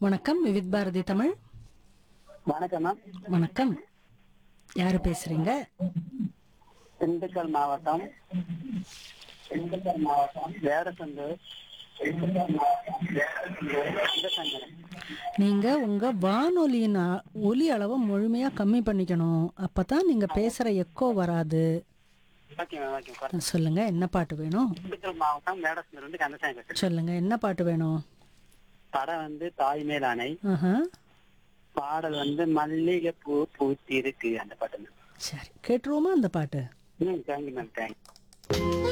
வணக்கம் விவித் பாரதி தமிழ் வணக்கம் மேம் வணக்கம் யாரு பேசுறீங்க திண்டுக்கல் மாவட்டம் திண்டுக்கல் மாவட்டம் வேடசந்தூர் திண்டுக்கல் மாவட்டம் வேடசந்தூர் சிவசங்கரன். நீங்க உங்க வானொலியின் அ- ஒலி அளவை முழுமையா கம்மி பண்ணிக்கணும் அப்பதான் நீங்க பேசுற எக்கோ வராது ஓகே மேம் ஓகே மேம். சொல்லுங்க என்ன பாட்டு வேணும் திண்டுக்கல் மாவட்டம் வேடசந்தூர் வந்து கந்தசாமி பேசுறேன் சொல்லுங்க என்ன பாட்டு வேணும் படம் வந்து தாய் மேல் அணை ஆஹா பாடல் வந்து மல்லிகை பூ பூத்தி இருக்கு அந்த பாட்டு மேம் சரி கேட்டுருவோமா அந்த பாட்டு ம் தேங்க்யூ மேம் தேங்க்யூ